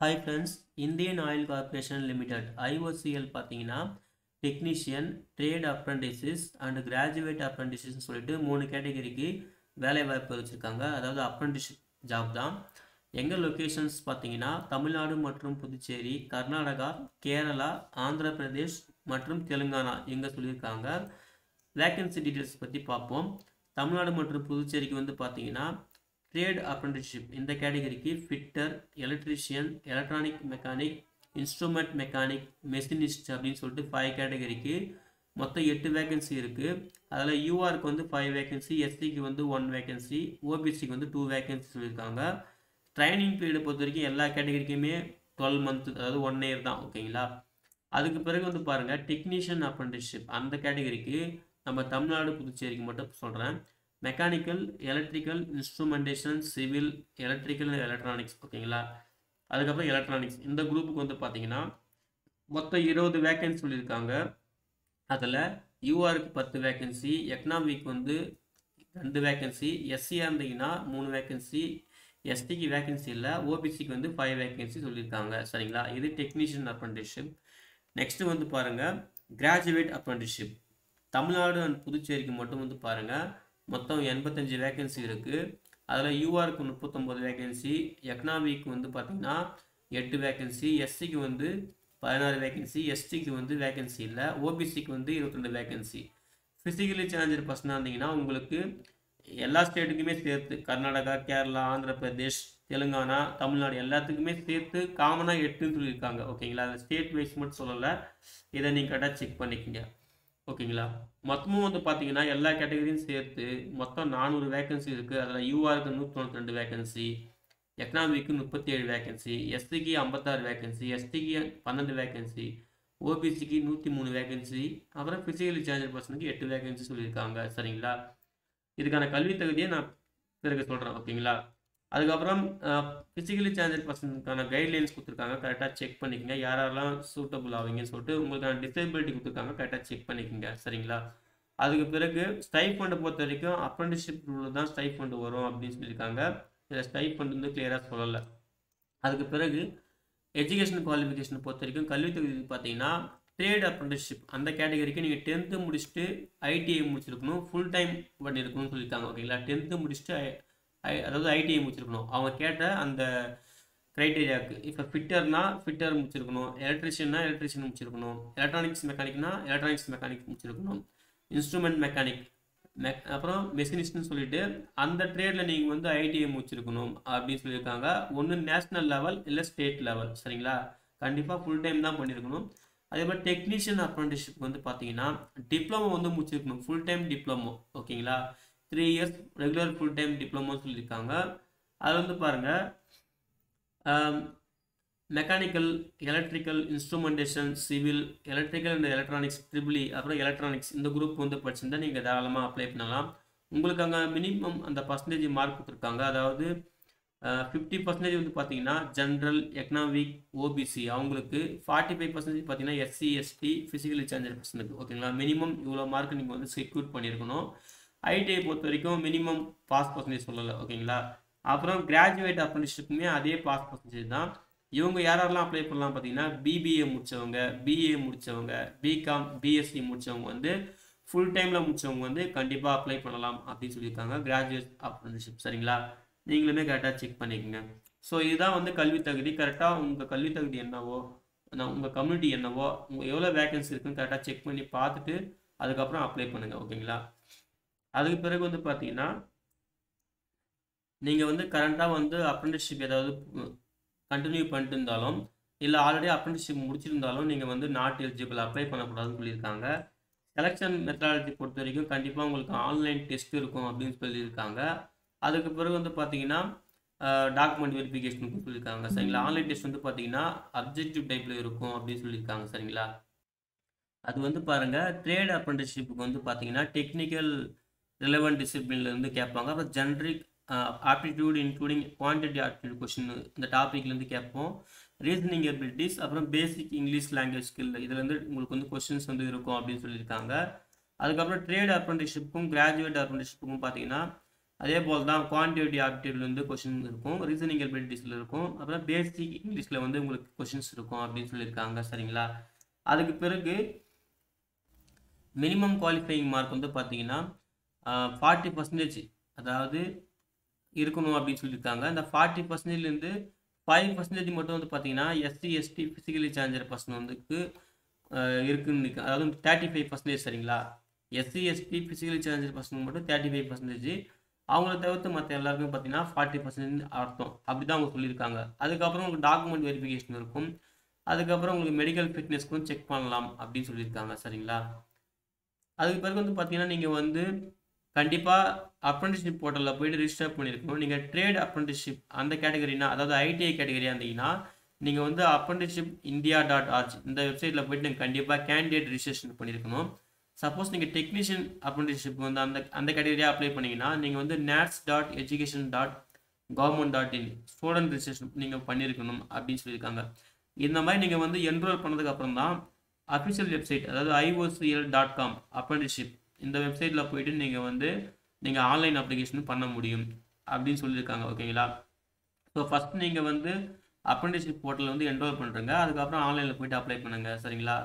Hi friends Indian oil corporation limited IOCL பார்த்தீங்கன்னா technician trade apprentices and graduate அப்ரண்டிசஸ்னு சொல்லிட்டு மூணு கேட்டகரிக்கு வேலை வாய்ப்பு வச்சுருக்காங்க அதாவது அப்ரண்டிஷிப் ஜாப் தான் எங்கள் லொக்கேஷன்ஸ் பார்த்தீங்கன்னா தமிழ்நாடு மற்றும் புதுச்சேரி கர்நாடகா கேரளா ஆந்திர பிரதேஷ் மற்றும் தெலுங்கானா எங்கே சொல்லியிருக்காங்க வேக்கன்சி டீட்டெயில்ஸ் பற்றி பார்ப்போம் தமிழ்நாடு மற்றும் புதுச்சேரிக்கு வந்து பார்த்தீங்கன்னா ட்ரேட் அப்ரண்டிஸ்ஷிப் இந்த கேட்டகரிக்கு fitter electrician electronic mechanic instrument mechanic machinist அப்படின்னு சொல்லிட்டு ஃபைவ் கேட்டகரிக்கு மொத்தம் எட்டு வேகன்சி இருக்குது அதில் யூஆருக்கு வந்து ஃபைவ் வேகன்சி எஸ்சிக்கு வந்து ஒன் வேகன்சி ஓபிசிக்கு வந்து டூ வேகன்சி சொல்லியிருக்காங்க ட்ரைனிங் பீரியடை பொறுத்த வரைக்கும் எல்லா கேட்டகரிக்குமே டுவெல் மந்த் அதாவது ஒன் இயர் தான் ஓகேங்களா அதுக்கு பிறகு வந்து பாருங்கள் டெக்னீஷியன் அப்ரண்டிஸ்ஷிப் அந்த கேட்டகரிக்கு நம்ம தமிழ்நாடு புதுச்சேரிக்கு மட்டும் சொல்கிறேன் mechanical electrical instrumentation civil electrical electronics ஓகேங்களா அதுக்கப்புறம் எலக்ட்ரானிக்ஸ் இந்த குரூப்புக்கு வந்து பார்த்தீங்கன்னா மொத்தம் இருபது வேக்கன்சி சொல்லியிருக்காங்க அதில் யூஆருக்கு பத்து வேக்கன்சி எக்கனாமிக் வந்து ரெண்டு வேக்கன்சி எஸ்சியாக இருந்தீங்கன்னா மூணு வேக்கன்சி எஸ்டிக்கு வேக்கன்சி இல்லை ஓபிசிக்கு வந்து ஃபைவ் வேக்கன்சி சொல்லியிருக்காங்க சரிங்களா இது டெக்னீஷியன் அப்ரண்டிஸ்ஷிப் நெக்ஸ்ட்டு வந்து பாருங்கள் கிராஜுவேட் அப்ரண்டிஸ்ஷிப் தமிழ்நாடு அண்ட் புதுச்சேரிக்கு மட்டும் வந்து பாருங்கள் மொத்தம் எண்பத்தஞ்சு வேக்கன்சி இருக்குது அதில் யூஆருக்கு முப்பத்தொம்போது வேக்கன்சி எக்கனாமிக்கு வந்து பார்த்திங்கன்னா எட்டு வேக்கன்சி எஸ்சிக்கு வந்து பதினாறு வேக்கன்சி எஸ்டிக்கு வந்து வேக்கன்சி இல்லை ஓபிசிக்கு வந்து இருபத்தெண்டு வேக்கன்சி ஃபிசிக்கலி சேலஞ்சர் பர்சனாக இருந்தீங்கன்னா உங்களுக்கு எல்லா ஸ்டேட்டுக்குமே சேர்த்து கர்நாடகா கேரளா ஆந்திர பிரதேஷ் தெலுங்கானா தமிழ்நாடு எல்லாத்துக்குமே சேர்த்து காமனாக எட்டுன்னு சொல்லியிருக்காங்க ஓகேங்களா அதை ஸ்டேட் வைஸ் மட்டும் சொல்லலை இதை நீங்கள் கரெக்டாக செக் பண்ணிக்கோங்க ஓகேங்களா மொத்தமும் வந்து பார்த்தீங்கன்னா எல்லா கேட்டகரியும் சேர்த்து மொத்தம் நானூறு வேகன்சி இருக்குது அதில் யூஆருக்கு நூற்றி தொண்ணூற்றி ரெண்டு வேகன்சி எக்கனாமிக்கு முப்பத்தி ஏழு வேகன்சி எஸ்சிக்கு ஐம்பத்தாறு வேகன்சி எஸ்டிக்கு பன்னெண்டு வேகன்சி ஓபிசிக்கு நூற்றி மூணு வேகன்சி அப்புறம் ஃபிசிக்கலி சேஞ்சர் பர்சனுக்கு எட்டு வேகன்சி சொல்லியிருக்காங்க சரிங்களா இதுக்கான கல்வி தகுதியை நான் பிறகு சொல்கிறேன் ஓகேங்களா அதுக்கப்புறம் ஃபிசிக்கலி சேஞ்சர் பர்சனுக்கான கைட்லைன்ஸ் கொடுத்துருக்காங்க கரெக்டாக செக் பண்ணிக்கோங்க யார் யாரெல்லாம் சூட்டபுள் ஆவீங்கன்னு சொல்லிட்டு உங்களுக்கான டிசேபிலிட்டி கொடுத்துருக்காங்க கரெக்டாக செக் பண்ணிக்கோங்க சரிங்களா அதுக்கு பிறகு ஸ்டைஃபண்டை பொறுத்த வரைக்கும் அப்ரண்டிஸ்ஷிப் ரூலில் தான் ஸ்டைஃபண்ட் வரும் அப்படின்னு சொல்லியிருக்காங்க இதில் ஸ்டைஃபண்ட் வந்து கிளியராக சொல்லலை அதுக்கு பிறகு எஜுகேஷன் குவாலிஃபிகேஷனை பொறுத்த வரைக்கும் கல்வி தகுதி பார்த்தீங்கன்னா ட்ரேட் அப்ரண்டிஸ்ஷிப் அந்த கேட்டகரிக்கு நீங்கள் டென்த்து முடிச்சுட்டு ஐடிஐ முடிச்சிருக்கணும் ஃபுல் டைம் பண்ணியிருக்கணும்னு சொல்லியிருக்காங்க ஓகேங்களா டென்த்து முடிச்சுட்டு ஐ அதாவது ஐடிஐ முடிச்சிருக்கணும் அவங்க கேட்ட அந்த க்ரைட்டீரியாவுக்கு இப்போ ஃபிட்டர்னா ஃபிட்டர் முடிச்சிருக்கணும் எலக்ட்ரிஷியன்னா எலக்ட்ரிஷியன் முடிச்சிருக்கணும் எலக்ட்ரானிக்ஸ் மெக்கானிக்னா எலக்ட்ரானிக்ஸ் மெக்கானிக் முடிச்சிருக்கணும் இன்ஸ்ட்ருமெண்ட் மெக்கானிக் மெக் அப்புறம் மெஷினிஸ்ட்னு சொல்லிட்டு அந்த ட்ரேடில் நீங்கள் வந்து ஐடிஐ முடிச்சிருக்கணும் அப்படின்னு சொல்லியிருக்காங்க ஒன்று நேஷ்னல் லெவல் இல்லை ஸ்டேட் லெவல் சரிங்களா கண்டிப்பாக ஃபுல் டைம் தான் பண்ணியிருக்கணும் அதே மாதிரி டெக்னீஷியன் அப்ரண்டிஸ்ஷிப் வந்து பார்த்தீங்கன்னா டிப்ளமோ வந்து முடிச்சிருக்கணும் ஃபுல் டைம் டிப்ளமோ ஓகேங்களா three years regular full time diploma சொல்லியிருக்காங்க அது வந்து பாருங்கள் mechanical electrical instrumentation civil electrical and electronics ட்ரிபிளி அப்புறம் எலக்ட்ரானிக்ஸ் இந்த குரூப் வந்து படிச்சிருந்தா நீங்கள் தாராளமாக அப்ளை பண்ணலாம் உங்களுக்கு அங்கே மினிமம் அந்த பர்சன்டேஜ் மார்க் கொடுத்துருக்காங்க அதாவது ஃபிஃப்டி பர்சன்டேஜ் வந்து பார்த்தீங்கன்னா ஜென்ரல் எக்கனாமிக் ஓபிசி அவங்களுக்கு ஃபார்ட்டி ஃபைவ் பர்சன்டேஜ் பார்த்தீங்கன்னா எஸ்சி எஸ்டி ஃபிசிக்கலி சேஞ்சர் பர்சனுக்கு ஓகேங்களா மினிமம் இவ்வளோ மார்க் நீங்கள் வந்து செக்யூர் பண்ணியிருக்கணும் ஐடிஐ பொறுத்த வரைக்கும் மினிமம் பாஸ் பர்சன்டேஜ் சொல்லலை ஓகேங்களா அப்புறம் கிராஜுவேட் அப்ரண்டிஸ்ஷிப்புமே அதே பாஸ் பர்சன்டேஜ் தான் இவங்க யாரெல்லாம் அப்ளை பண்ணலாம் பார்த்தீங்கன்னா பிபிஏ முடித்தவங்க பிஏ முடித்தவங்க பிகாம் பிஎஸ்சி முடித்தவங்க வந்து ஃபுல் டைமில் முடித்தவங்க வந்து கண்டிப்பாக அப்ளை பண்ணலாம் அப்படின்னு சொல்லியிருக்காங்க கிராஜுவேட் அப்ரண்டிஸ்ஷிப் சரிங்களா நீங்களுமே கரெக்டாக செக் பண்ணிக்கோங்க ஸோ இதுதான் வந்து கல்வி தகுதி கரெக்டாக உங்கள் கல்வி தகுதி என்னவோ உங்கள் கம்யூனிட்டி என்னவோ உங்கள் எவ்வளோ வேகன்சி இருக்குன்னு கரெக்டாக செக் பண்ணி பார்த்துட்டு அதுக்கப்புறம் அப்ளை பண்ணுங்கள் ஓகேங்களா அதுக்கு பிறகு வந்து பார்த்தீங்கன்னா நீங்கள் வந்து கரண்ட்டாக வந்து அப்ரண்டிஸ்ஷிப் ஏதாவது கண்டினியூ பண்ணிட்டு இருந்தாலும் இல்லை ஆல்ரெடி அப்ரண்டிஸ்ஷிப் முடிச்சிருந்தாலும் நீங்கள் வந்து நாட் எலிஜிபிள் அப்ளை பண்ணக்கூடாதுன்னு சொல்லியிருக்காங்க செலெக்ஷன் மெத்தடாலஜி பொறுத்த வரைக்கும் கண்டிப்பாக உங்களுக்கு ஆன்லைன் டெஸ்ட் இருக்கும் அப்படின்னு சொல்லியிருக்காங்க அதுக்கு பிறகு வந்து பார்த்தீங்கன்னா டாக்குமெண்ட் வெரிஃபிகேஷனுக்கு சொல்லியிருக்காங்க சரிங்களா ஆன்லைன் டெஸ்ட் வந்து பார்த்தீங்கன்னா அப்ஜெக்டிவ் டைப்பில் இருக்கும் அப்படின்னு சொல்லியிருக்காங்க சரிங்களா அது வந்து பாருங்கள் ட்ரேட் அப்ரண்டிஸ்ஷிப்புக்கு வந்து பார்த்தீங்கன்னா டெக்னிக்கல் ரிலவெண்ட் டிசிப்ளின்லேருந்து கேட்பாங்க அப்புறம் generic aptitude including quantity aptitude question இந்த டாப்பிக்லேருந்து கேட்போம் ரீசனிங் எபிலிட்டிஸ் அப்புறம் பேசிக் இங்கிலீஷ் லாங்குவேஜ் ஸ்கில் இதுலேருந்து உங்களுக்கு வந்து கொஷின்ஸ் வந்து இருக்கும் அப்படின்னு சொல்லியிருக்காங்க அதுக்கப்புறம் ட்ரேட் அப்ரண்டிஸ்ஷிப்புக்கும் கிராஜுவேட் அப்ரண்டிஸ்ஷிப்புக்கும் பார்த்தீங்கன்னா அதே போல் தான் குவான்டிட்டி ஆப்டிடியூட்லேருந்து கொஷின் இருக்கும் ரீசனிங் எபிலிட்டிஸில் இருக்கும் அப்புறம் பேசிக் இங்கிலீஷில் வந்து உங்களுக்கு கொஷின்ஸ் இருக்கும் அப்படின்னு சொல்லியிருக்காங்க சரிங்களா அதுக்கு பிறகு மினிமம் குவாலிஃபையிங் மார்க் வந்து பார்த்தீங்கன்னா ஃபார்ட்டி பர்சன்டேஜ் அதாவது இருக்கணும் அப்படின்னு சொல்லியிருக்காங்க இந்த ஃபார்ட்டி பர்சன்டேஜ்லேருந்து ஃபைவ் பர்சன்டேஜ் மட்டும் வந்து பார்த்தீங்கன்னா SC ST physically challenged person வந்துக்கு இருக்குன்னு இருக்கு. அதாவது தேர்ட்டி ஃபைவ் பர்சன்டேஜ் சரிங்களா SC ST physically challenged person மட்டும் தேர்ட்டி ஃபைவ் பர்சன்டேஜ் அவங்கள தவிர்த்து மற்ற எல்லாருக்கும் பார்த்தீங்கன்னா ஃபார்ட்டி பர்சன்டேஜ் அர்த்தம் அப்படி தான் அவங்க சொல்லியிருக்காங்க அதுக்கப்புறம் உங்களுக்கு டாக்குமெண்ட் வெரிஃபிகேஷன் இருக்கும் அதுக்கப்புறம் உங்களுக்கு மெடிக்கல் ஃபிட்னஸ்க்கும் செக் பண்ணலாம் அப்படின்னு சொல்லியிருக்காங்க சரிங்களா அதுக்கு பிறகு வந்து பார்த்தீங்கன்னா நீங்கள் வந்து கண்டிப்பாக அப்ரெண்டிஸ்ஷிப் போர்ட்டலில் போயிட்டு ரிஜிஸ்டர் பண்ணியிருக்கணும் நீங்கள் ட்ரேட் அப்ரெண்டிஸ்ஷிப் அந்த கேட்டகரினா அதாவது ஐடிஐ கேட்டகரியாக இருந்தீங்கன்னா நீங்கள் வந்து அப்ரெண்டிஸ்ஷிப் இந்தியா டாட் ஆர்ச் இந்த வெப்சைட்டில் போயிட்டு நீங்கள் கண்டிப்பாக கேண்டிடேட் ரிஜிஸ்ட்ரேஷன் பண்ணியிருக்கணும் சப்போஸ் நீங்கள் டெக்னீஷியன் அப்ரெண்டிஸ்ஷிப் வந்து அந்த அந்த கேட்டகரியாக அப்ளை பண்ணீங்கன்னா நீங்கள் வந்து NATS dot education dot government dot in student registration நீங்கள் பண்ணியிருக்கணும் அப்படின்னு சொல்லியிருக்காங்க இந்த மாதிரி நீங்கள் வந்து என்ரோல் பண்ணதுக்கு அப்புறம் தான் அஃபிஷியல் வெப்சைட் அதாவது ஐஓசிஎல் டாட் காம் அப்ரெண்டிஸ்ஷிப் இந்த வெப்சைட்டில் போயிட்டு நீங்கள் வந்து நீங்கள் ஆன்லைன் அப்ளிகேஷன் பண்ண முடியும் அப்படின்னு சொல்லியிருக்காங்க ஓகேங்களா ஸோ ஃபஸ்ட் நீங்கள் வந்து அப்ரெண்டிஸ்ஷிப் போர்ட்டலில் வந்து என்ரோல் பண்ணுறங்க அதுக்கப்புறம் ஆன்லைனில் போயிட்டு அப்ளை பண்ணுங்கள் சரிங்களா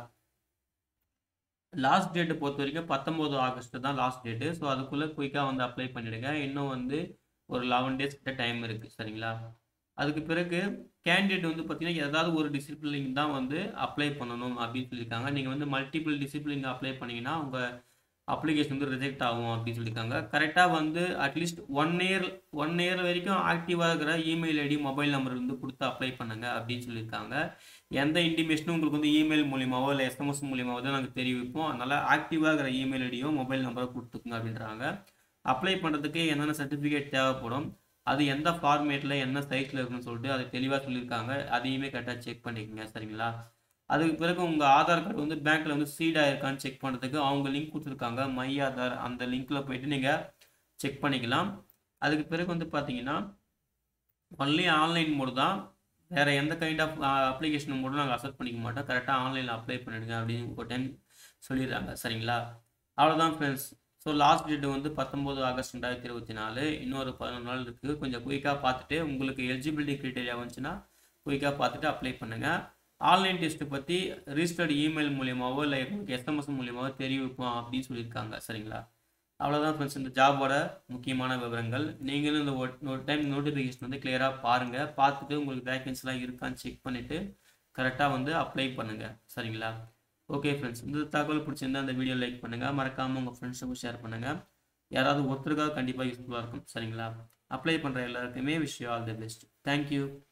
லாஸ்ட் டேட்டு பொறுத்த வரைக்கும் பத்தொம்போது ஆகஸ்ட் தான் லாஸ்ட் டேட்டு ஸோ அதுக்குள்ளே குயிக்காக வந்து அப்ளை பண்ணிவிடுங்க இன்னும் வந்து ஒரு லெவன் டேஸ் கிட்ட டைம் இருக்குது சரிங்களா அதுக்கு பிறகு கேண்டிடேட் வந்து பார்த்தீங்கன்னா ஏதாவது ஒரு டிசிப்ளின் தான் வந்து அப்ளை பண்ணணும் அப்படின்னு சொல்லியிருக்காங்க நீங்கள் வந்து மல்டிபிள் டிசிப்ளின் அப்ளை பண்ணீங்கன்னா உங்கள் அப்ளிகேஷன் வந்து ரிஜெக்ட் ஆகும் அப்படின்னு சொல்லியிருக்காங்க கரெக்டாக வந்து at least one year one year வரைக்கும் ஆக்டிவாக இருக்கிற இமெயில் ஐடி மொபைல் நம்பர் வந்து கொடுத்து அப்ளை பண்ணுங்க அப்படின்னு சொல்லியிருக்காங்க எந்த இன்டிமேஷனும் உங்களுக்கு வந்து இமெயில் மூலியமாவோ இல்லை எஸ்எம்எஸ் மூலியமாவோ தான் நாங்கள் தெரிவிப்போம் அதனால் ஆக்டிவாக இருக்கிற இமெயில் ஐடியோ மொபைல் நம்பரோ கொடுத்துக்குங்க அப்படின்றாங்க அப்ளை பண்ணுறதுக்கு என்னென்ன சர்டிஃபிகேட் தேவைப்படும் அது எந்த ஃபார்மேட்டில் என்ன சைஸில் இருக்குன்னு சொல்லிட்டு அது தெளிவாக சொல்லியிருக்காங்க அதையுமே கரெக்டாக செக் பண்ணிக்கோங்க சரிங்களா அதுக்கு பிறகு உங்கள் ஆதார் கார்டு வந்து பேங்க்கில் வந்து சீட் ஆயிருக்கான்னு செக் பண்ணுறதுக்கு அவங்க லிங்க் கொடுத்துருக்காங்க மை ஆதார் அந்த லிங்க்கில் போயிட்டு நீங்கள் செக் பண்ணிக்கலாம் அதுக்கு பிறகு வந்து பார்த்தீங்கன்னா ஒன்லி ஆன்லைன் மோடு தான் வேறு எந்த கைண்ட் ஆஃப் அப்ளிகேஷன் மோடும் நாங்கள் அக்செப்ட் பண்ணிக்க மாட்டோம் கரெக்டாக ஆன்லைனில் அப்ளை பண்ணிடுங்க அப்படின்னு ஒரு டைம் சொல்லிடுறாங்க சரிங்களா அவ்வளோதான் ஃப்ரெண்ட்ஸ் ஸோ லாஸ்ட் டேட் வந்து பத்தொம்போது ஆகஸ்ட் ரெண்டாயிரத்தி இருபத்தி நாலு இன்னொரு பதினொரு நாள் இருக்குது கொஞ்சம் குயிக்காக பார்த்துட்டு உங்களுக்கு எலிஜிபிலிட்டி க்ரைட்டீரியா வந்துச்சுன்னா குயிக்காக பார்த்துட்டு அப்ளை பண்ணுங்கள் ஆன்லைன் டெஸ்ட்டு பற்றி ரிஜிஸ்டர்டு இமெயில் மூலியமாவோ இல்லை உங்களுக்கு எஸ்எம்எஸ் மூலியமாவோ தெரிவிப்போம் அப்படின்னு சொல்லியிருக்காங்க சரிங்களா அவ்வளோதான் ஃப்ரெண்ட்ஸ் இந்த ஜாபோட முக்கியமான விவரங்கள் நீங்களும் இந்த ஒரு டைம் நோட்டிஃபிகேஷன் வந்து கிளியராக பாருங்கள் பார்த்துட்டு உங்களுக்கு வேகன்சிலாம் இருக்கான்னு செக் பண்ணிவிட்டு கரெக்டாக வந்து அப்ளை பண்ணுங்கள் சரிங்களா ஓகே ஃப்ரெண்ட்ஸ் இந்த தகவல் பிடிச்சிருந்தா அந்த வீடியோ லைக் பண்ணுங்கள் மறக்காமல் உங்கள் ஃப்ரெண்ட்ஸுக்கும் ஷேர் பண்ணுங்கள் யாராவது ஒருத்தருக்காக கண்டிப்பாக யூஸ்ஃபுல்லாக இருக்கும் சரிங்களா அப்ளை பண்ணுற எல்லாருக்குமே wish all the best thank you